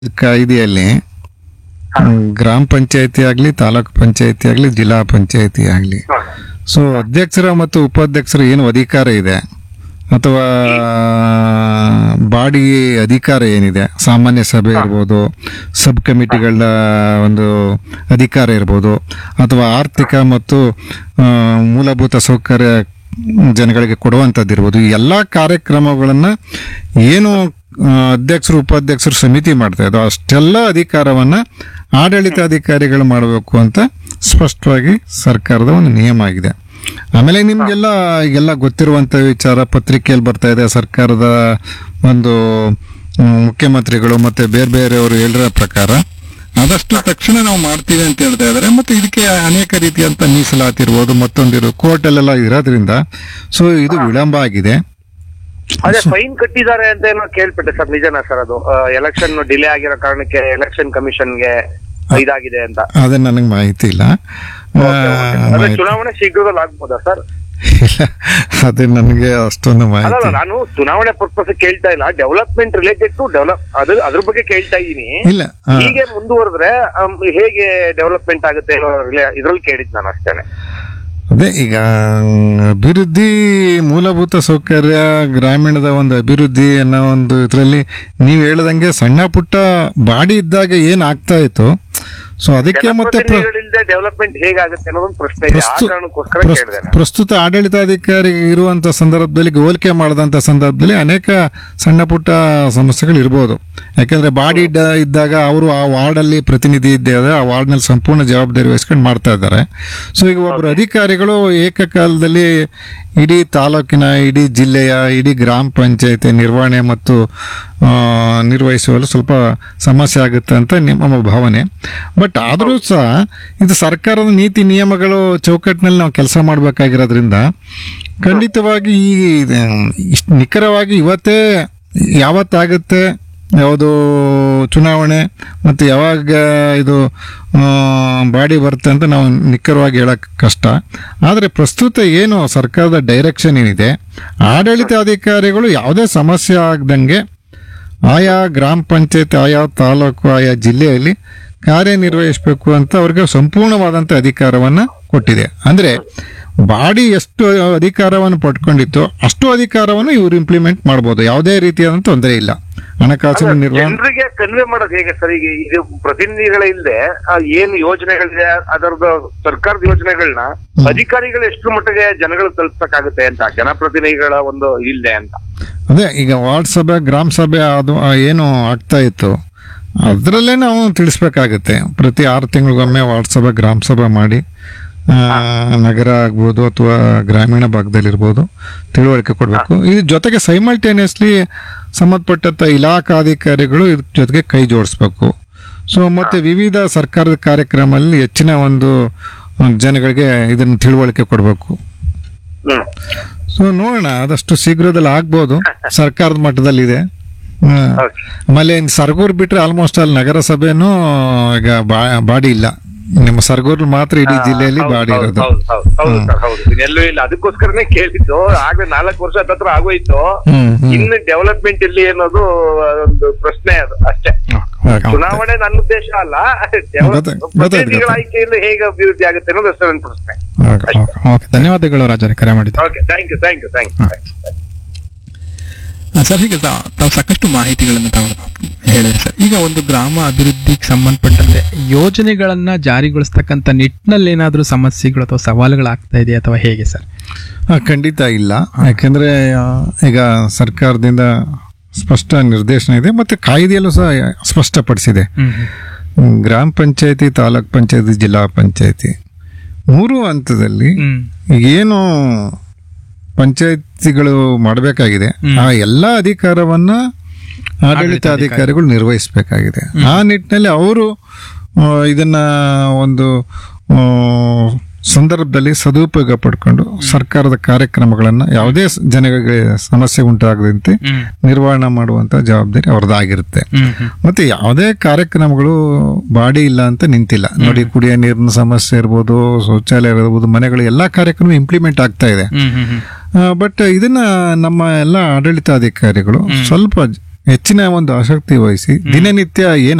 ಕಾಯ್ದೆಯಲ್ಲಿ ಗ್ರಾಮ ಪಂಚಾಯತಿ ಆಗ್ಲಿ ತಾಲೂಕ್ ಪಂಚಾಯತಿ ಆಗ್ಲಿ ಜಿಲ್ಲಾ ಪಂಚಾಯತಿ ಆಗ್ಲಿ ಸೊ ಅಧ್ಯಕ್ಷರ ಮತ್ತು ಉಪಾಧ್ಯಕ್ಷರ ಏನು ಅಧಿಕಾರ ಇದೆ ಅಥವಾ ಬಾಡಿ ಅಧಿಕಾರ ಏನಿದೆ ಸಾಮಾನ್ಯ ಸಭೆ ಇರ್ಬೋದು ಸಬ್ ಕಮಿಟಿಗಳ ಒಂದು ಅಧಿಕಾರ ಇರ್ಬೋದು ಅಥವಾ ಆರ್ಥಿಕ ಮತ್ತು ಆ, ಮೂಲಭೂತ ಸೌಕರ್ಯ ಜನಗಳಿಗೆ ಕೊಡುವಂಥದ್ದು ಇರ್ಬೋದು ಈ ಎಲ್ಲ ಕಾರ್ಯಕ್ರಮಗಳನ್ನು ಏನು ಆ, ಅಧ್ಯಕ್ಷರು ಉಪಾಧ್ಯಕ್ಷರು ಸಮಿತಿ ಮಾಡ್ತಾ ಇದ್ದೋ ಅಷ್ಟೆಲ್ಲ ಅಧಿಕಾರವನ್ನು ಆಡಳಿತಾಧಿಕಾರಿಗಳು ಮಾಡಬೇಕು ಅಂತ ಸ್ಪಷ್ಟವಾಗಿ ಸರ್ಕಾರದ ಒಂದು ನಿಯಮ ಆಗಿದೆ ಆಮೇಲೆ ನಿಮ್ಗೆಲ್ಲ ಈಗೆಲ್ಲ ಗೊತ್ತಿರುವಂತ ವಿಚಾರ ಪತ್ರಿಕೆಯಲ್ಲಿ ಬರ್ತಾ ಇದೆ ಸರ್ಕಾರದ ಒಂದು ಮ್, ಮುಖ್ಯಮಂತ್ರಿಗಳು ಮತ್ತೆ ಬೇರೆ ಬೇರೆಯವರು ಹೇಳಿರೋ ಪ್ರಕಾರ ಆದಷ್ಟು ತಕ್ಷಣ ನಾವು ಮಾಡ್ತೀವಿ ಅಂತ ಹೇಳ್ತಾ ಇದ್ದಾರೆ ಮತ್ತೆ ಇದಕ್ಕೆ ಅನೇಕ ರೀತಿಯಂತ ಮೀಸಲಾತಿ ಇರ್ಬೋದು ಮತ್ತೊಂದಿರು ಕೋರ್ಟಲ್ಲೆಲ್ಲ ಇರೋದ್ರಿಂದ ಸೊ ಇದು ವಿಳಂಬ ಆಗಿದೆ ಅದೇ ಫೈನ್ ಕಟ್ಟಿದ್ದಾರೆ ಅಂತ ಏನೋ ಕೇಳ್ಪಟ್ಟೆ ಸರ್ ನಿಜನಾ ಸರ್ ಅದು ಎಲೆಕ್ಷನ್ ಡಿಲೇ ಆಗಿರೋ ಕಾರಣಕ್ಕೆ ಎಲೆಕ್ಷನ್ ಕಮಿಷನ್ಗೆ ಇದಾಗಿದೆ ಅಂತ ಅದೇ ನನಗೆ ಮಾಹಿತಿ ಇಲ್ಲ ಆ, ಅದೇ ಮಾಹಿತಿ- ಚುನಾವಣೆ ಶೀಘ್ರದಲ್ಲಿ ಆಗ್ಬೋದಾ ಸರ್ ಇಲ್ಲ ಅದೇ ನನಗೆ ಅಷ್ಟೊಂದು ಅಲ್ಲ ಮಾಹಿತಿ ನಾನು ಚುನಾವಣೆ ಪರ್ಪಸ್ ಕೇಳ್ತಾ ಇಲ್ಲ ಡೆವಲಪ್ಮೆಂಟ್ ರಿಲೇಟೆಡ್ ಟು ಡೆವಲಪ್ ಅದ್ರ ಅದ್ರ ಬಗ್ಗೆ ಕೇಳ್ತಾ ಇದ್ದೀನಿ ಇಲ್ಲ ಆ, ಹೀಗೆ ಮುಂದುವರೆದ್ರೆ ಆಮ್, ಹೇಗೆ ಡೆವಲಪ್ಮೆಂಟ್ ಆಗುತ್ತೆ ಅನ್ನೋ ರಿಲೇ- ಇದ್ರಲ್ಲಿ ಕೇಳಿದ್ ನಾನು ಅಷ್ಟೇನೆ ಅದೇ ಈಗ ಅಭಿವೃದ್ಧಿ ಮೂಲಭೂತ ಸೌಕರ್ಯ ಗ್ರಾಮೀಣದ ಒಂದು ಅಭಿವೃದ್ಧಿ ಅನ್ನೋ ಒಂದು ಇದರಲ್ಲಿ ನೀವು ಹೇಳ್ದಂಗೆ ಸಣ್ಣ ಪುಟ್ಟ ಬಾಡಿ ಇದ್ದಾಗ ಏನ್ ಆಗ್ತಾ ಇತ್ತು ಸೊ ಅದಕ್ಕೆ ಮತ್ತೆ ಪ್ರ- ಜನಪ್ರತಿನಿಧಿಗಳಿಲ್ದೆ ಡೆವಲಪ್ಮೆಂಟ್ ಹೇಗಾಗುತ್ತೆ ಅನ್ನೋದೊಂದು ಪ್ರಶ್ನೆ ಇದೆ ಆ ಪ್ರಸ್ತು- ಕಾರಣಕ್ಕೋಸ್ಕರ ಪ್ರಸ್- ಕೇಳಿದೆ ನಾನು. ಪ್ರಸ್ತುತ ಆಡಳಿತಾಧಿಕಾರಿ ಇರುವಂತ ಸಂದರ್ಭದಲ್ಲಿ ಹೋಲಿಕೆ ಮಾಡದಂತ ಸಂದರ್ಭದಲ್ಲಿ ಅನೇಕ ಸಣ್ಣ ಪುಟ್ಟ ಸಮಸ್ಯೆಗಳು ಇರ್ಬೋದು ಯಾಕಂದ್ರೆ ಬಾಡಿ ಇದ್ದ- ಇದ್ದಾಗ ಅವರು ಆ ವಾರ್ಡಲ್ಲಿ ಪ್ರತಿನಿಧಿ ಇದ್ದೇವೆ ಆ ವಾರ್ಡ್ನಲ್ಲಿ ಸಂಪೂರ್ಣ ಜವಾಬ್ದಾರಿ ವಹಿಸ್ಕೊಂಡು ಮಾಡ್ತಾ ಇದ್ದಾರೆ ಸೊ ಈಗ ಒಬ್ಬರು ಅಧಿಕಾರಿಗಳು ಏಕಕಾಲದಲ್ಲಿ ಇಡೀ ತಾಲೂಕಿನ ಇಡೀ ಜಿಲ್ಲೆಯ ಇಡೀ ಗ್ರಾಮ ಪಂಚಾಯತಿ ನಿರ್ವಹಣೆ ಮತ್ತು ಆ, ನಿರ್ವಹಿಸುವಲ್ಲಿ ಸ್ವಲ್ಪ ಸಮಸ್ಯೆ ಆಗುತ್ತೆ ಅಂತ ನಿಮ್ಮ ಭಾವನೆ ಬಟ್ ಆದರೂ ಸಹ ಇದು ಸರ್ಕಾರದ ನೀತಿ ನಿಯಮಗಳು ಚೌಕಟ್ಟಿನಲ್ಲಿ ನಾವು ಕೆಲಸ ಮಾಡಬೇಕಾಗಿರೋದ್ರಿಂದ ಖಂಡಿತವಾಗಿ ಈ ಇಷ್ಟು ನಿಖರವಾಗಿ ಇವತ್ತೇ ಯಾವತ್ತಾಗುತ್ತೆ ಯಾವುದು ಚುನಾವಣೆ ಮತ್ತು ಯಾವಾಗ ಇದು ಆ, ಬಾಡಿ ಬರುತ್ತೆ ಅಂತ ನಾವು ನಿಖರವಾಗಿ ಹೇಳಕ್ ಕಷ್ಟ ಆದರೆ ಪ್ರಸ್ತುತ ಏನು ಸರ್ಕಾರದ ಡೈರೆಕ್ಷನ್ ಏನಿದೆ ಆಡಳಿತಾಧಿಕಾರಿಗಳು ಯಾವುದೇ ಸಮಸ್ಯೆ ಆಗದಂಗೆ ಆಯಾ ಗ್ರಾಮ ಪಂಚಾಯತ್ ಆಯಾ ತಾಲೂಕು ಆಯಾ ಜಿಲ್ಲೆಯಲ್ಲಿ ಕಾರ್ಯನಿರ್ವಹಿಸಬೇಕು ಅಂತ ಅವ್ರಿಗೆ ಸಂಪೂರ್ಣವಾದಂಥ ಅಧಿಕಾರವನ್ನು ಕೊಟ್ಟಿದೆ ಅಂದರೆ ಬಾಡಿ ಎಷ್ಟು ಅಧಿಕಾರವನ್ನು ಪಡ್ಕೊಂಡಿತ್ತು ಅಷ್ಟು ಅಧಿಕಾರವನ್ನು ಇವರು ಇಂಪ್ಲಿಮೆಂಟ್ ಮಾಡ್ಬೋದು ಯಾವುದೇ ರೀತಿಯಾದಂಥ ತೊಂದರೆ ಇಲ್ಲ ಹಣಕಾಸಿನ ನಿರ್ವಹಣೆ ಜನರಿಗೆ ಕನ್ವೆ ಮಾಡೋದು ಹೇಗೆ ಸರ್ ಈಗ ಇದು ಪ್ರತಿನಿಧಿಗಳ ಇಲ್ಲದೆ ಏನು ಯೋಜನೆಗಳಿದೆ ಅದರದ ಸರ್ಕಾರದ ಯೋಜನೆಗಳನ್ನ ಅಧಿಕಾರಿಗಳು ಎಷ್ಟು ಮಟ್ಟಿಗೆ ಜನಗಳು ತಲುಪಕ್ಕಾಗುತ್ತೆ ಅಂತ ಜನಪ್ರತಿನಿಧಿಗಳ ಒಂದು ಇಲ್ಲದೆ ಅಂತ ಅದೇ ಈಗ ವಾರ್ಡ್ ಸಭೆ ಗ್ರಾಮ ಸಭೆ ಅದು ಆ, ಏನು ಆಗ್ತಾ ಇತ್ತು ಅದರಲ್ಲೇ ನಾವು ತಿಳಿಸ್ಬೇಕಾಗುತ್ತೆ ಪ್ರತಿ ಆರು ತಿಂಗಳಿಗೊಮ್ಮೆ ವಾರ್ಡ್ ಸಭೆ ಗ್ರಾಮ ಸಭೆ ಮಾಡಿ ಆ, ನಗರ ಆಗ್ಬೋದು ಅಥವಾ ಗ್ರಾಮೀಣ ಭಾಗದಲ್ಲಿರ್ಬೋದು ತಿಳುವಳಿಕೆ ಕೊಡಬೇಕು ಇದ್ರ ಜೊತೆಗೆ ಸೈಮಲ್ಟೇನಿಯಸ್ಲಿ ಸಂಬಂಧಪಟ್ಟಂತ ಇಲಾಖಾಧಿಕಾರಿಗಳು ಇದ್ರ ಜೊತೆಗೆ ಕೈ ಜೋಡಿಸ್ಬೇಕು ಸೊ ಮತ್ತೆ ವಿವಿಧ ಸರ್ಕಾರದ ಕಾರ್ಯಕ್ರಮದಲ್ಲಿ ಹೆಚ್ಚಿನ ಒಂದು ಜನಗಳಿಗೆ ಇದನ್ನು ತಿಳುವಳಿಕೆ ಕೊಡಬೇಕು ಹ್ಮ್ ಸೊ ನೋಡೋಣ ಆದಷ್ಟು ಶೀಘ್ರದಲ್ಲಿ ಆಗ್ಬೋದು ಸರ್ಕಾರದ ಮಟ್ಟದಲ್ಲಿದೆ ಹ್ಮ್. Okay. ಆಮೇಲೆ ಇನ್ ಸರ್ಗೂರ್ ಬಿಟ್ರೆ ಆಲ್ಮೋಸ್ಟ್ ಅಲ್ಲಿ ನಗರಸಭೆನೂ ಈಗ ಬಾ- ಬಾಡಿ ಇಲ್ಲ ನಿಮ್ಮ ಸರ್ಗೂರ್ ಮಾತ್ರ ಇಡೀ ಜಿಲ್ಲೆಯಲ್ಲಿ ಹೌದು, ಬಾಡಿ ಹೌದು, ಇರೋದು ಹೌದು, ಹೌದು, ಹೌದು ಸರ್, ಹೌದು ಎಲ್ಲೂ ಇಲ್ಲ ಅದಕ್ಕೋಸ್ಕರನೇ ಕೇಳಿದ್ದು ಆಗ್ಲೇ ನಾಲ್ಕು ವರ್ಷ ಹತ್ರ ಆಗೋಯ್ತು ಹ್ಮ್, ಹ್ಮ್. ಇನ್ನು ಡೆವಲಪ್ಮೆಂಟ್ ಇಲ್ಲಿ ಅನ್ನೋದು ಒಂದು ಪ್ರಶ್ನೆ ಅದು ಅಷ್ಟೇ ಚುನಾವಣೆ ನನ್ನ ಉದ್ದೇಶ ಅಲ್ಲ ಗೊತ್ತಾಯ್ತು, ಗೊತ್ತಾಯ್ತು, ಪ್ರತಿನಿಧಿಗಳ ಗೊತ್ತಾಯ್ತು. ಆಯ್ಕೆಯಿಂದ ಹೇಗೆ ಅಭಿವೃದ್ಧಿ ಆಗುತ್ತೆ ಅನ್ನೋದು ಅಷ್ಟೇ ನನ್ನ ಪ್ರಶ್ನೆ ಓಕೆ ಓಕೆ ಓಕೆ ಧನ್ಯವಾದಗಳು ರಾಜರೇ ಕರೆ ಮಾಡಿದ್ದು okay thank you thank you thank you sir ಈಗ ತಾ- ತಾವು ಸಾಕಷ್ಟು ಮಾಹಿತಿಗಳನ್ನು ತಾವು ಹೇಳಿದೆ ಸರ್ ಈಗ ಒಂದು ಗ್ರಾಮ ಅಭಿವೃದ್ಧಿಗೆ ಸಂಬಂಧಪಟ್ಟಂತೆ ಯೋಜನೆಗಳನ್ನ ಜಾರಿಗೊಳಿಸ್ತಕ್ಕಂಥ ನಿಟ್ಟಿನಲ್ಲಿ ಏನಾದರೂ ಸಮಸ್ಯೆಗಳು ಅಥವಾ ಸವಾಲುಗಳಾಗ್ತಾ ಇದೆಯಾ ಅಥವಾ ಹೇಗೆ ಸರ್ ಆ, ಖಂಡಿತ ಇಲ್ಲ ಯಾಕೆಂದ್ರೆ ಆ, ಈಗ ಸರ್ಕಾರದಿಂದ ಸ್ಪಷ್ಟ ನಿರ್ದೇಶನ ಇದೆ ಮತ್ತೆ ಕಾಯ್ದೆಯಲ್ಲೂ ಸಹ ಸ್ಪಷ್ಟಪಡಿಸಿದೆ ಹ್ಮ್, ಗ್ರಾಮ ಪಂಚಾಯತಿ ತಾಲೂಕ್ ಪಂಚಾಯತಿ ಜಿಲ್ಲಾ ಪಂಚಾಯತಿ ಮೂರು ಹಂತದಲ್ಲಿ ಹ್ಮ್ ಏನು ಪಂಚಾಯತಿಗಳು ಮಾಡಬೇಕಾಗಿದೆ ಆ ಎಲ್ಲ ಅಧಿಕಾರವನ್ನ ಆಡಳಿತಾಧಿಕಾರಿಗಳು ನಿರ್ವಹಿಸಬೇಕಾಗಿದೆ ಆ ನಿಟ್ಟಿನಲ್ಲಿ ಅವರು ಆ, ಇದನ್ನ ಒಂದು ಆ, ಸಂದರ್ಭದಲ್ಲಿ ಸದುಪಯೋಗ ಪಡ್ಕೊಂಡು ಸರ್ಕಾರದ ಕಾರ್ಯಕ್ರಮಗಳನ್ನ ಯಾವುದೇ ಸ- ಜನಗಳಿಗೆ ಸಮಸ್ಯೆ ಉಂಟಾಗದಂತೆ ಹ್ಮ್ ನಿರ್ವಹಣೆ ಮಾಡುವಂತ ಜವಾಬ್ದಾರಿ ಅವ್ರದ್ದಾಗಿರುತ್ತೆ ಹ್ಮ್ ಹ್ಮ್ ಮತ್ತೆ ಯಾವುದೇ ಕಾರ್ಯಕ್ರಮಗಳು ಬಾಡಿ ಇಲ್ಲ ಅಂತ ನಿಂತಿಲ್ಲ ನೋಡಿ ಕುಡಿಯೋ ನೀರಿನ ಸಮಸ್ಯೆ ಇರ್ಬೋದು ಶೌಚಾಲಯ ಇರ್ಬೋದು ಮನೆಗಳು ಎಲ್ಲಾ ಕಾರ್ಯಕ್ರಮ ಇಂಪ್ಲಿಮೆಂಟ್ ಆಗ್ತಾ ಇದೆ ಹ್ಮ್ ಹ್ಮ್ ಹ್ಮ್ ಬಟ್ ಇದನ್ನ ನಮ್ಮ ಎಲ್ಲ ಆಡಳಿತಾಧಿಕಾರಿಗಳು ಸ್ವಲ್ಪ ಹೆಚ್ಚಿನ ಒಂದು ಆಸಕ್ತಿ ವಹಿಸಿ ದಿನನಿತ್ಯ ಏನ್